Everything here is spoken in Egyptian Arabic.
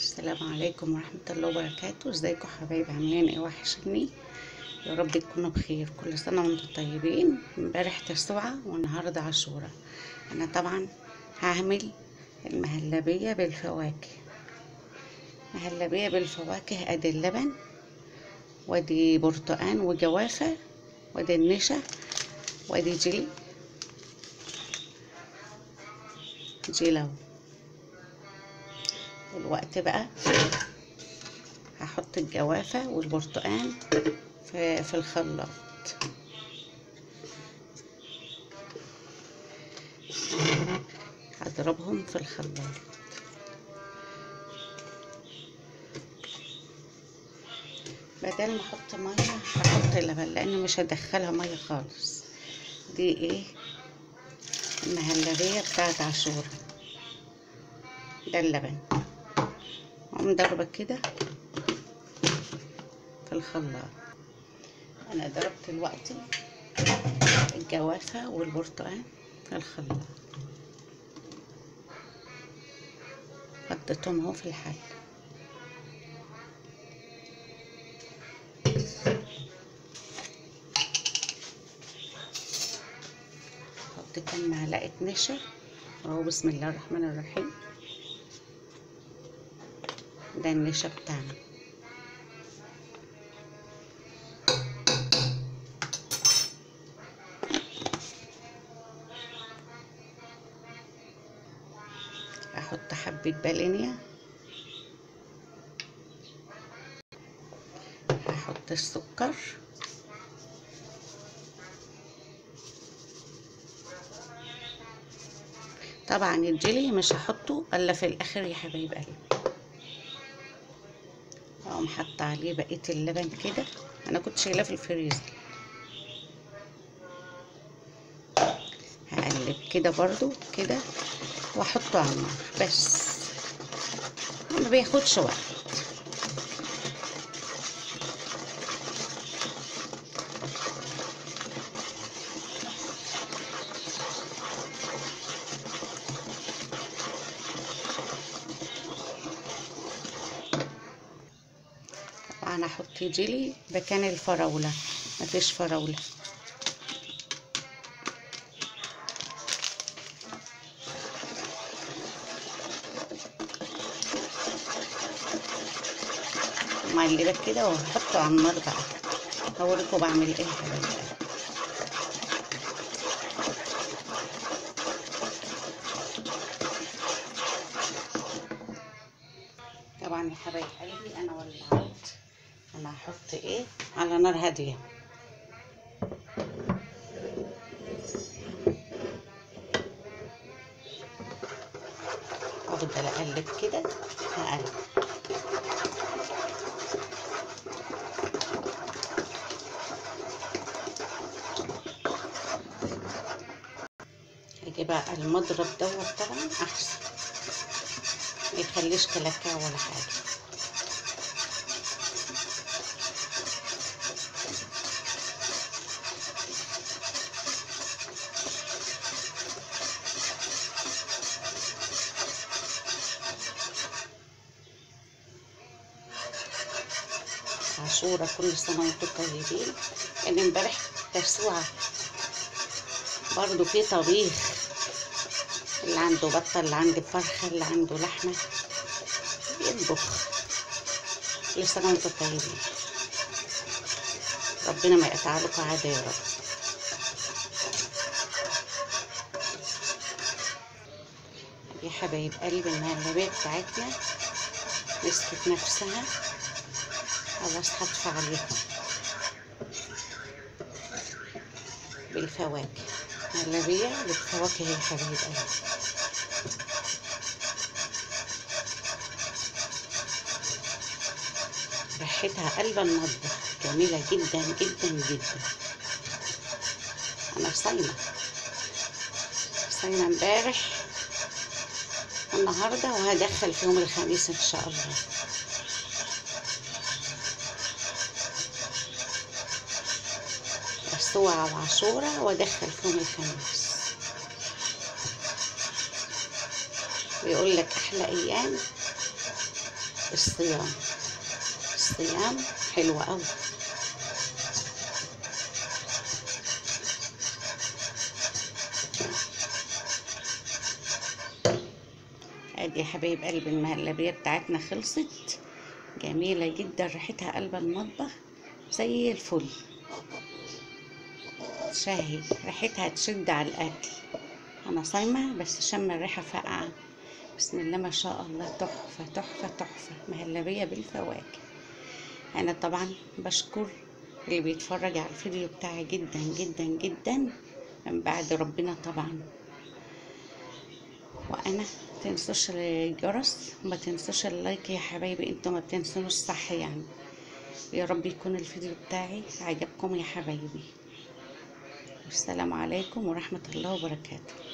السلام عليكم ورحمة الله وبركاته ازيكم حبايبي عاملين ايه وحشني يا رب تكونوا بخير كل سنة وانتم طيبين امبارح تسوعة والنهاردة عاشورة انا طبعا هعمل المهلبية بالفواكه مهلبية بالفواكه ادي اللبن وادي برتقان وجوافة وادي النشا وادي جيلي جيلو الوقت بقى هحط الجوافة والبرتقان في, في الخلاط هضربهم في الخلاط بدل ما احط ميه هحط لبن لان مش هدخلها ميه خالص دي ايه المهلبيه بتاعت عاشوره ده اللبن اقوم ضربه كده في الخلاط انا ضربت دلوقتي الجوافه والبرتقال في الخلاط حطيتهم اهو في الحل حط كام معلقه نشا اهو بسم الله الرحمن الرحيم ده النشا بتاعنا احط حبة بالينيا هحط السكر طبعا الجيلي مش هحطه الا في الاخر يا حبايب قلبي اقوم حاطه عليه بقيه اللبن كده انا كنت شايلاه في الفريزر هقلب كده برضو كده واحطه على النار بس ما بياخدش وقت طبعا احط جيلي مكان الفراوله مفيش فراوله مقلبه كده واحطه على النار بقى هوريكم بعمل ايه يا حبايبي طبعا يا حبايب قلبي انا ولعت انا هحط ايه على نار هاديه افضل اقلب كده هقلب هيجي بقى المضرب دوت طبعا احسن ما يخليش كلاكاع ولا حاجه عاشورة كل سنة وانتم طيبين لأن امبارح تسوعة برضو في طبيخ اللي عنده بطة اللي عنده فرخة اللي عنده لحمة يطبخ كل سنة وانتم طيبين ربنا ما يقطع لكم عادة يا رب يا حبايب قلبي المهلبية بتاعتنا مسكت نفسها خلاص هطفي عليها بالفواكه مهلبية بالفواكه يا حبايب قلبي ريحتها قلب النضف جميلة جدا جدا جدا أنا صايمة صايمة امبارح والنهاردة وهدخل في يوم الخميس إن شاء الله تسوعة وعاشورة وادخل فيهم الخميس بيقول لك احلى ايام الصيام الصيام حلو قوي ادي يا حبايب قلب المهلبية بتاعتنا خلصت جميلة جدا ريحتها قلب المطبخ زي الفل شاهي ريحتها تشد على الاكل انا صايمة بس شم الريحة فاقعة بسم الله ما شاء الله تحفة تحفة تحفة مهلبية بالفواكه انا طبعا بشكر اللي بيتفرج على الفيديو بتاعي جدا جدا جدا من بعد ربنا طبعا وانا تنسوش الجرس وما تنسوش اللايك يا حبايبي انتوا ما بتنسوش صح يعني يا رب يكون الفيديو بتاعي عجبكم يا حبايبي والسلام عليكم ورحمة الله وبركاته